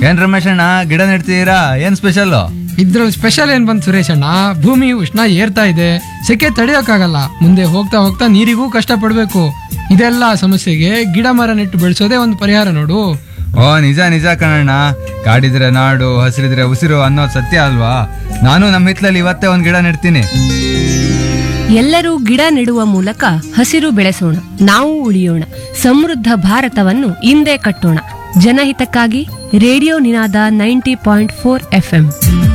ಏನ್ ರಮೇಶ್ ಅಣ್ಣ ಗಿಡ ನೆಡ್ತಿದ್ದೀರಾ ಏನ್ ಸ್ಪೆಷಲ್ ಇದ್ರಲ್ಲಿ ಸ್ಪೆಷಲ್ ಏನ್ ಬಂತು ಸುರೇಶ್ ಅಣ್ಣ ಭೂಮಿ ಉಷ್ಣ ಏರ್ತಾ ಇದೆ ಸೆಕೆ ತಡೆಯೋಕ್ಕಾಗಲ್ಲ ಮುಂದೆ ಹೋಗ್ತಾ ಹೋಗ್ತಾ ನೀರಿಗೂ ಕಷ್ಟ ಪಡ್ಬೇಕು ಇದೆಲ್ಲ ಸಮಸ್ಯೆಗೆ ಗಿಡ ಮರ ನೆಟ್ಟು ಬೆಳೆಸೋದೇ ಒಂದು ಪರಿಹಾರ ನೋಡು ಓ ನಿಜ ನಿಜ ಕಣಣ್ಣ ಕಾಡಿದ್ರೆ ನಾಡು ಹಸಿರಿದ್ರೆ ಉಸಿರು ಅನ್ನೋದು ಸತ್ಯ ಅಲ್ವಾ ನಾನು ನಮ್ಮ ಹಿತ್ಲಲ್ಲಿ ಇವತ್ತೇ ಒಂದ್ ಗಿಡ ನೆಡ್ತೀನಿ ಎಲ್ಲರೂ ಗಿಡ ನೆಡುವ ಮೂಲಕ ಹಸಿರು ಬೆಳೆಸೋಣ ನಾವು ಉಳಿಯೋಣ ಸಮೃದ್ಧ ಭಾರತವನ್ನು ಹಿಂದೆ ಕಟ್ಟೋಣ ಜನಹಿತಕ್ಕಾಗಿ radio Ninaada ninety point four FM